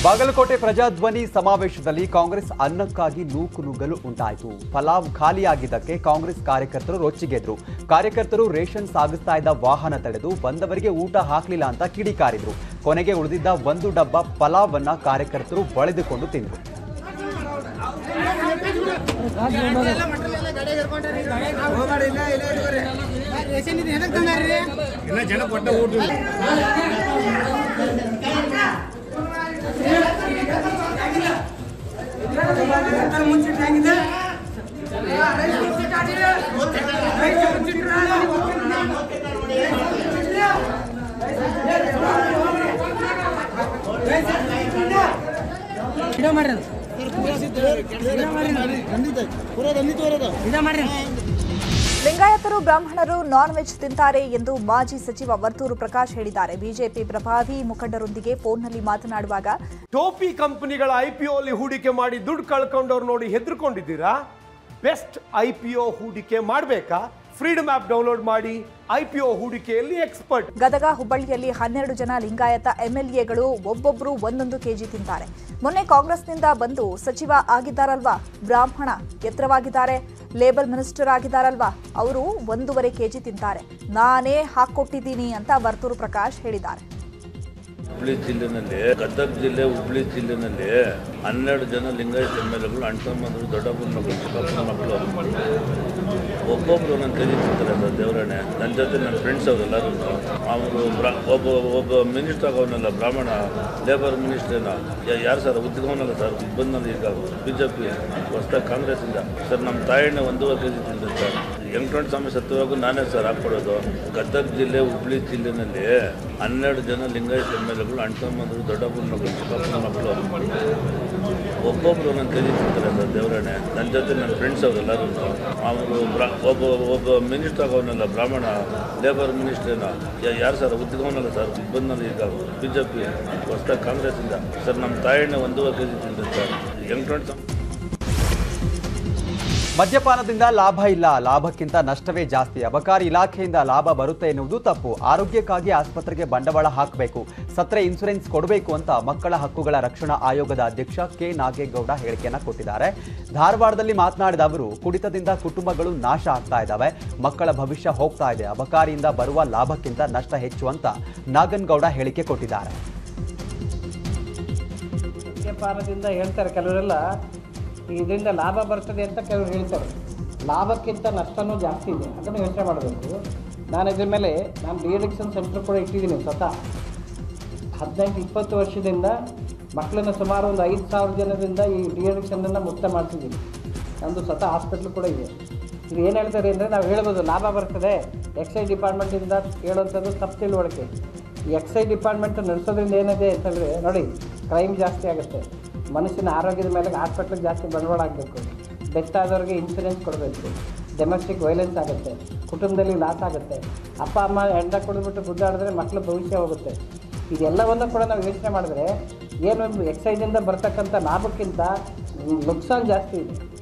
ಬಾಗಲಕೋಟೆ ಪ್ರಜಾಧ್ವನಿ ಸಮಾವೇಶದಲ್ಲಿ ಕಾಂಗ್ರೆಸ್ ಅನ್ನಕ್ಕಾಗಿ ನೂಕು ನುಗ್ಗಲು ಉಂಟಾಯಿತು ಫಲಾವ್ ಖಾಲಿಯಾಗಿದ್ದಕ್ಕೆ ಕಾಂಗ್ರೆಸ್ ಕಾರ್ಯಕರ್ತರು ರೊಚ್ಚಿಗೆದ್ರು ಕಾರ್ಯಕರ್ತರು ರೇಷನ್ ಸಾಗಿಸ್ತಾ ಇದ್ದ ವಾಹನ ತಡೆದು ಬಂದವರಿಗೆ ಊಟ ಹಾಕ್ಲಿಲ್ಲ ಅಂತ ಕಿಡಿಕಾರಿದ್ರು ಕೊನೆಗೆ ಉಳಿದಿದ್ದ ಒಂದು ಡಬ್ಬ ಪಲಾವನ್ನ ಕಾರ್ಯಕರ್ತರು ಬಳೆದುಕೊಂಡು ತಿಂದರು ಇನ್ನ ಜನ ಕೊಟ್ಟ ಊಟ ವಿಡಿಯೋ ಮಾಡ್ರಿ ಅದು. ವಿಡಿಯೋ ಮಾಡ್ರಿ ಲಿಂಗಾಯತರು ಬ್ರಾಹ್ಮಣರು ನಾನ್ ವೆಜ್ ತಿಂತಾರೆ ಎಂದು ಮಾಜಿ ಸಚಿವ ವರ್ತೂರು ಪ್ರಕಾಶ್ ಹೇಳಿದ್ದಾರೆ ಬಿಜೆಪಿ ಪ್ರಭಾವಿ ಮುಖಂಡರೊಂದಿಗೆ ಫೋನ್ನಲ್ಲಿ ಮಾತನಾಡುವಾಗ ಟೋಪಿ ಕಂಪನಿಗಳ ಐ ಪಿ ಅಲ್ಲಿ ಹೂಡಿಕೆ ಮಾಡಿ ದುಡ್ಡು ಕಳ್ಕೊಂಡವ್ರು ನೋಡಿ ಹೆದರ್ಕೊಂಡಿದ್ದೀರಾ ಬೆಸ್ಟ್ ಐ ಪಿ ಒ ಹೂಡಿಕೆ ಮಾಡಬೇಕಾ ಫ್ರೀಡಮ್ ಆ್ಯಪ್ ಡೌನ್ಲೋಡ್ ಮಾಡಿ ಐ ಪಿ ಒ ಹೂಡಿಕೆಯಲ್ಲಿ ಎಕ್ಸ್ಪರ್ಟ್ ಗದಗ ಹುಬ್ಬಳ್ಳಿಯಲ್ಲಿ ಹನ್ನೆರಡು ಜನ ಲಿಂಗಾಯತ ಎಂಎಲ್ಎಗಳು ಒಬ್ಬೊಬ್ಬರು ಒಂದೊಂದು ಕೆಜಿ ತಿಂತಾರೆ ಮೊನ್ನೆ ಕಾಂಗ್ರೆಸ್ನಿಂದ ಬಂದು ಸಚಿವ ಆಗಿದ್ದಾರಲ್ವಾ ಬ್ರಾಹ್ಮಣ ಎತ್ತರವಾಗಿದ್ದಾರೆ ಲೇಬಲ್ ಮಿನಿಸ್ಟರ್ ಆಗಿದ್ದಾರಲ್ವಾ ಅವರು ಒಂದೂವರೆ ಕೆಜಿ ತಿಂತಾರೆ ನಾನೇ ಹಾಕ್ಕೊಟ್ಟಿದ್ದೀನಿ ಅಂತ ವರ್ತೂರು ಪ್ರಕಾಶ್ ಹೇಳಿದ್ದಾರೆ ಹುಬ್ಳಿ ಜಿಲ್ಲೆನಲ್ಲಿ ಗದಗ ಜಿಲ್ಲೆ ಹುಬ್ಳಿ ಜಿಲ್ಲೆನಲ್ಲಿ ಹನ್ನೆರಡು ಜನ ಲಿಂಗಾಯತ ಎಮ್ ಎಲ್ ಎಗಳು ಅಣ್ತಮ್ಮಂದರು ದೊಡ್ಡಪ್ಪನ ಮಕ್ಕಳು ಚಿಕ್ಕಪ್ಪನ ಮಕ್ಕಳು ಒಬ್ಬೊಬ್ರು ನನ್ನ ಕೈ ತಿಂತಾರೆ ಸರ್ ದೇವರಾಣೆ ನನ್ನ ಜೊತೆ ನನ್ನ ಫ್ರೆಂಡ್ಸ್ ಅವರೆಲ್ಲರೂ ಅವರು ಬ್ರಾ ಒಬ್ಬ ಒಬ್ಬ ಮಿನಿಸ್ಟರ್ ಆಗೋನಲ್ಲ ಬ್ರಾಹ್ಮಣ ಲೇಬರ್ ಮಿನಿಸ್ಟ್ರೇನ ಯಾರು ಸರ್ ಉದ್ಯೋಗವನಲ್ಲ ಸರ್ ಬಂದಲ್ಲಿ ಈಗ ಬಿ ಜೆ ಪಿ ಹೊಸ್ದಾಗಿ ಕಾಂಗ್ರೆಸ್ಸಿಂದ ಸರ್ ನಮ್ಮ ತಾಯಿನ ಒಂದೂವರೆ ಕೆ ಜಿ ತಿಂತಾರೆ ಸರ್ ಎಂಟೊಂದು ಸಮಯ ಸತ್ತುವಾಗ ನಾನೇ ಸರ್ ಹಾಕ್ಕೊಡೋದು ಗದಗ ಜಿಲ್ಲೆ ಹುಬ್ಳಿ ಜಿಲ್ಲೆನಲ್ಲಿ ಹನ್ನೆರಡು ಜನ ಲಿಂಗಾಯತ ಎಮ್ ಎಲ್ ಎಗಳು ಅಣ್ತಮ್ಮಂದರು ದೊಡ್ಡಪ್ಪನ ಮಕ್ಕಳು ಚಿಕ್ಕಪ್ಪನ ಮಕ್ಕಳು ಒಬ್ಬೊಬ್ರು ನನ್ನ ಕೈ ತಿಂತಾರೆ ಸರ್ ದೇವರಾಣೆ ನನ್ನ ಜೊತೆ ನನ್ನ ಫ್ರೆಂಡ್ಸ್ ಅವರೆಲ್ಲರೂ ಅವರು ಬ್ರಾ ಒಬ್ಬ ಒಬ್ಬ ಮಿನಿಸ್ಟರ್ ಆಗೋನಲ್ಲ ಬ್ರಾಹ್ಮಣ ಲೇಬರ್ ಮಿನಿಸ್ಟ್ರೇನ ಯಾರು ಸರ್ ಉದ್ಯೋಗವನಲ್ಲ ಸರ್ ಬಂದಲ್ಲಿ ಈಗ ಬಿ ಜೆ ಪಿ ಹೊಸ್ದಾಗಿ ಕಾಂಗ್ರೆಸ್ಸಿಂದ ಸರ್ ನಮ್ಮ ತಾಯಿನ ಒಂದೂವರೆ ಕೆ ಜಿ ತಿಂತಾರೆ ಸರ್ ಎಂಟೊಂದು ಸಮ ಮದ್ಯಪಾನದಿಂದ ಲಾಭ ಇಲ್ಲ ಲಾಭಕ್ಕಿಂತ ನಷ್ಟವೇ ಜಾಸ್ತಿ ಅಬಕಾರಿ ಇಲಾಖೆಯಿಂದ ಲಾಭ ಬರುತ್ತೆ ಎನ್ನುವುದು ತಪ್ಪು ಆರೋಗ್ಯಕ್ಕಾಗಿ ಆಸ್ಪತ್ರೆಗೆ ಬಂಡವಾಳ ಹಾಕಬೇಕು ಸತ್ರೆ ಇನ್ಸೂರೆನ್ಸ್ ಕೊಡಬೇಕು ಅಂತ ಮಕ್ಕಳ ಹಕ್ಕುಗಳ ರಕ್ಷಣಾ ಆಯೋಗದ ಅಧ್ಯಕ್ಷ ಕೆ ನಾಗೇಗೌಡ ಹೇಳಿಕೆಯನ್ನ ಕೊಟ್ಟಿದ್ದಾರೆ ಧಾರವಾಡದಲ್ಲಿ ಮಾತನಾಡಿದ ಅವರು ಕುಡಿತದಿಂದ ಕುಟುಂಬಗಳು ನಾಶ ಆಗ್ತಾ ಇದ್ದಾವೆ ಮಕ್ಕಳ ಭವಿಷ್ಯ ಹೋಗ್ತಾ ಇದೆ ಅಬಕಾರಿಯಿಂದ ಬರುವ ಲಾಭಕ್ಕಿಂತ ನಷ್ಟ ಹೆಚ್ಚು ಅಂತ ನಾಗನಗೌಡ ಹೇಳಿಕೆ ಕೊಟ್ಟಿದ್ದಾರೆ ಮದ್ಯಪಾನದಿಂದ ಹೇಳ್ತಾರೆ ಕೆಲವರೆಲ್ಲ ಇದರಿಂದ ಲಾಭ ಬರ್ತದೆ ಅಂತ ಕೆಲವರು ಹೇಳ್ತಾರೆ ಲಾಭಕ್ಕಿಂತ ನಷ್ಟನೂ ಜಾಸ್ತಿ ಇದೆ ಅದನ್ನು ಯೋಚನೆ ಮಾಡಬೇಕು ನಾನು ಇದ್ರ ಮೇಲೆ ನಾನು ಡಿ ಅಡಿಕ್ಷನ್ ಸೆಂಟರ್ ಕೂಡ ಇಟ್ಟಿದ್ದೀನಿ ಸ್ವತಃ ಹದಿನೆಂಟು ಇಪ್ಪತ್ತು ವರ್ಷದಿಂದ ಮಕ್ಕಳನ್ನ ಸುಮಾರು ಒಂದು ಐದು ಸಾವಿರ ಜನರಿಂದ ಈ ಡಿ ಅಡಿಕ್ಷನನ್ನು ಮುಕ್ತ ಮಾಡ್ತಿದ್ದೀನಿ ನಮ್ಮದು ಸ್ವತಃ ಹಾಸ್ಪಿಟ್ಲ್ ಕೂಡ ಇದೆ ಇದು ಏನು ಹೇಳ್ತಾರೆ ಅಂದರೆ ನಾವು ಹೇಳ್ಬೋದು ಲಾಭ ಬರ್ತದೆ ಎಕ್ಸೈಸ್ ಡಿಪಾರ್ಟ್ಮೆಂಟಿಂದ ಹೇಳುವಂಥದ್ದು ತಪ್ಪು ತಿಳುವಳಿಕೆ ಈ ಎಕ್ಸೈಸ್ ಡಿಪಾರ್ಟ್ಮೆಂಟ್ ನಡೆಸೋದ್ರಿಂದ ಏನಿದೆ ಅಂತಂದರೆ ನೋಡಿ ಕ್ರೈಮ್ ಜಾಸ್ತಿ ಆಗುತ್ತೆ ಮನುಷ್ಯನ ಆರೋಗ್ಯದ ಮೇಲೆ ಹಾಸ್ಪಿಟ್ಲಿಗೆ ಜಾಸ್ತಿ ಬಂಡವಾಳ ಆಗಬೇಕು ಡೆತ್ ಆದವ್ರಿಗೆ ಇನ್ಸೂರೆನ್ಸ್ ಕೊಡಬೇಕು ಡೊಮೆಸ್ಟಿಕ್ ವೈಲೆನ್ಸ್ ಆಗುತ್ತೆ ಕುಟುಂಬದಲ್ಲಿ ಲಾಸ್ ಆಗುತ್ತೆ ಅಪ್ಪ ಅಮ್ಮ ಹೆಂಡ ಕುಡಿದ್ಬಿಟ್ಟು ಗುದ್ದಾಡಿದ್ರೆ ಮಕ್ಕಳ ಭವಿಷ್ಯ ಹೋಗುತ್ತೆ ಇದೆಲ್ಲವನ್ನು ಕೂಡ ನಾವು ಯೋಚನೆ ಮಾಡಿದ್ರೆ ಏನೊಂದು ಎಕ್ಸೈಸಿಂದ ಬರ್ತಕ್ಕಂಥ ಲಾಭಕ್ಕಿಂತ ನುಕ್ಸಾನ್ ಜಾಸ್ತಿ ಇದೆ